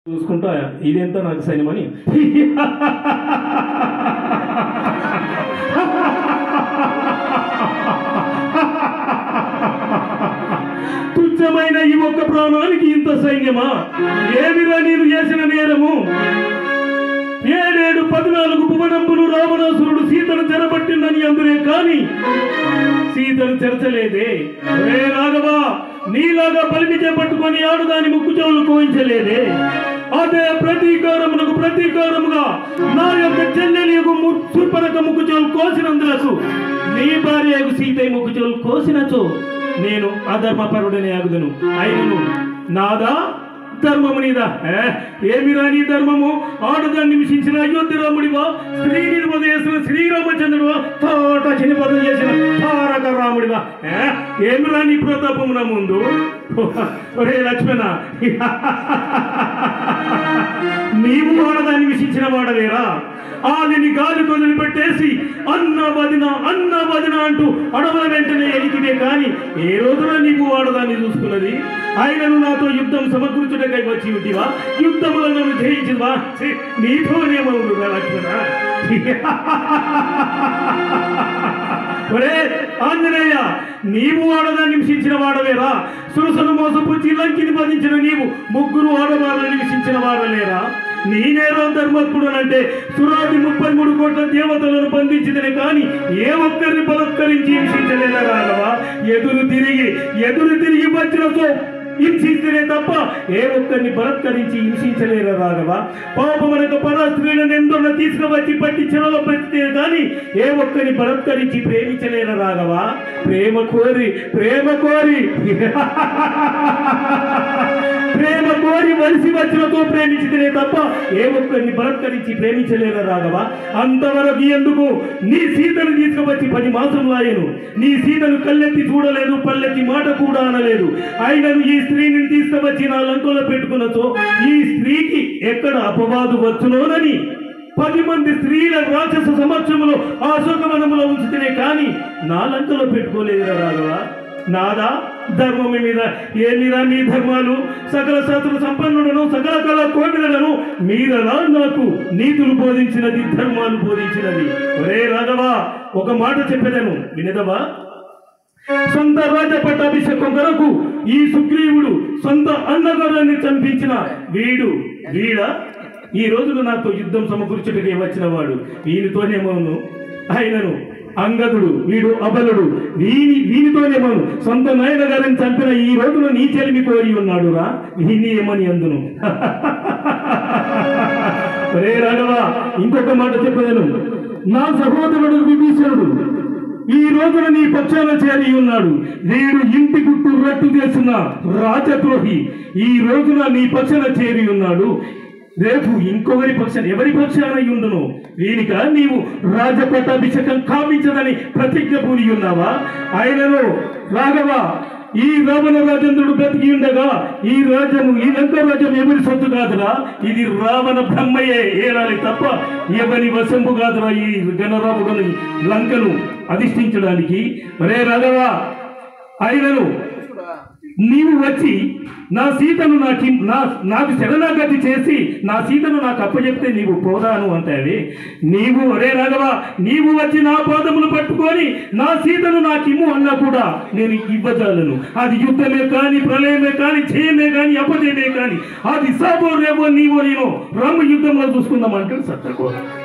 చూసుకుంటా ఇదెంత నాకు సైన్యమని తుచ్చమైన ఈ ఒక్క ప్రాణానికి ఇంత సైన్యమా ఏమిరా నేను చేసిన నేరము ఏడేడు పద్నాలుగు భువనంబులు రావణాసురుడు సీతను చెరబట్టిందని అందురే కాని సీతను చెరచలేదే రే రాఘవా నీలాగా పలిమి చేపట్టుకొని ఆడుదాని ముక్కు చెవులు కోయించలేదే అదే ప్రతీకారమునకు ప్రతీకారముగా నా యొక్క చెల్లెలి యొక్క సుర్పరక ముక్కు చెవులు కోసినందులకు నీ భార్య సీతయ్య ముక్కు చెవులు కోసినచో నేను అధర్మపరుడనే అగుదును అయినను నాదా ధర్మము నీదా ఏ, ఏమిరా నీ ధర్మము ఆడదాన్ని నిమిషించిన అయోధ్య రాముడివా స్త్రీ నిర్మద చేసిన శ్రీరామచంద్రుడివా తోట చినిపదం చేసిన తారక రాముడివా ఏ, ఏమిరా నీ ప్రతాపము నా ముందు ఒరే లక్ష్మణ నీవు ఆడదాన్ని విషించిన వాడవేరా ఆలిని గాలి కొదిలి పెట్టేసి అన్న వదిన అన్న వదిన అంటూ అడవుల వెంటనే ఎలికినే కాని ఏ రోజున నీవు ఆడదాన్ని చూసుకున్నది ఆయనను నాతో యుద్ధం సమకూర్చుటకై వచ్చి ఉంటివా యుద్ధములో నన్ను జయించివా ఛీ, నీతోనేమవును లక్ష్మణ ఒరే ఆంజనేయ నీవు ఆడదాన్ని హింసించిన వాడవేరా సురసను మోసపుచ్చి లంకిని వధించిన నీవు ముగ్గురు ఆడవాళ్ళని హింసించిన వాడలేరా నేనేరో ధర్మత్ముడు అంటే సురాది ముప్పై మూడు కోట్ల దేవతలను బంధించిందని కానీ ఏ ఒక్కరిని బలత్కరించి హింసించలేదా రాఘవా ఎదురు తిరిగి ఎదురు తిరిగి వచ్చినతో హింసిస్తేనే తప్ప ఏ ఒక్కరిని బలత్కరించి హింసించలేరు రాఘవ పాపమనక పర స్త్రీలను ఎందొన్న తీసుకువచ్చి పట్టి చెరలో పెట్టితే కానీ ఏ ఒక్కరిని బలత్కరించి ప్రేమించలేరు రాఘవ ప్రేమ కోరి ప్రేమ కోరి ప్రేమ కోరి వలసి వచ్చినతో ప్రేమించితేనే తప్ప ఏ ఒక్కరిని బలత్కరించి ప్రేమించలేరు రాఘవ అంతవరకు ఎందుకు నీ సీతను తీసుకువచ్చి పది మాసం లాయను నీ సీతను కళ్ళెత్తి చూడలేదు పల్లెత్తి మాట కూడా అనలేదు అయినను ఈ స్త్రీని తీసుకువచ్చి నా లంకలో పెట్టుకున్నచో ఈ స్త్రీకి ఎక్కడ అపవాదు వచ్చునోనని పది మంది స్త్రీల రాక్షస సమక్షములో ఆ శోకవనములో ఉంచితేనే కానీ నా లంకలో పెట్టుకోలేదురా రాఘవ నాదా ధర్మం మీద ఏమిరా మీ ధర్మాలు సకల శాస్త్ర సంపన్నుడను సకల కళ కోవిలను మీరలా నాకు నీతులు బోధించినది ధర్మాలు బోధించినది ఒరే రాఘవ ఒక మాట చెప్పేదను వినదవా సొంత రాజ పట్టాభిషేకం కొరకు ఈ సుగ్రీవుడు సొంత అన్నగారాన్ని చంపించిన వీడు వీడ ఈ రోజున నాతో యుద్ధం సమకూర్చుటకే వచ్చిన వాడు వీనితోనేమోను ఆయనను అంగదుడు వీడు అబలుడు వీని వీనితోనేమోను సొంత నాయన గారిని చంపిన ఈ రోజున నీ చెలిమి కోరి ఉన్నాడు రా వీని ఏమని అందును రే రాఘవ ఇంకొక మాట చెప్పదను నా సహోదరుడు విభీషణుడు ఈ రోజున నీ పక్షాన చేరి ఉన్నాడు వీడు ఇంటి గుట్టు రట్టు చేసిన రాజద్రోహి ఈ రోజున నీ పక్షాన చేరి ఉన్నాడు రేపు ఇంకొకరి పక్షాన ఎవరి పక్షాన ఉండును వీనిక నీవు రాజపట్టాభిషేకం కావించదని ప్రతిజ్ఞ పూని ఉన్నావా ఆయనలో రాఘవ ఈ రావణ రాజేంద్రుడు బ్రతికి ఉండగా ఈ రాజ్యము ఈ లంక రాజ్యం ఎవరి సొత్తు కాదురా ఇది రావణ బ్రహ్మయే ఏలాలి తప్ప ఎవరి వశంపు కాదురా ఈ గణరాముడుని లంకను అధిష్ఠించడానికి రే రాఘవ ఆయనను నీవు వచ్చి నా సీతను నాకు నా నాకు శరణాగతి చేసి నా సీతను నాకు అప్పచెప్తే నీవు పోదాను అంటావి నీవు ఒరే రాఘవ నీవు వచ్చి నా పాదములు పట్టుకొని నా సీతను నాకు ఇమ్ము అన్నా కూడా నేను ఇవ్వజాలను అది యుద్ధమే కానీ ప్రళయమే కానీ జయమే కానీ అపజయమే కానీ అది సాబో రేవో నీవో నేను రమ్ము యుద్ధంలో చూసుకుందాం అంటే సత్తకో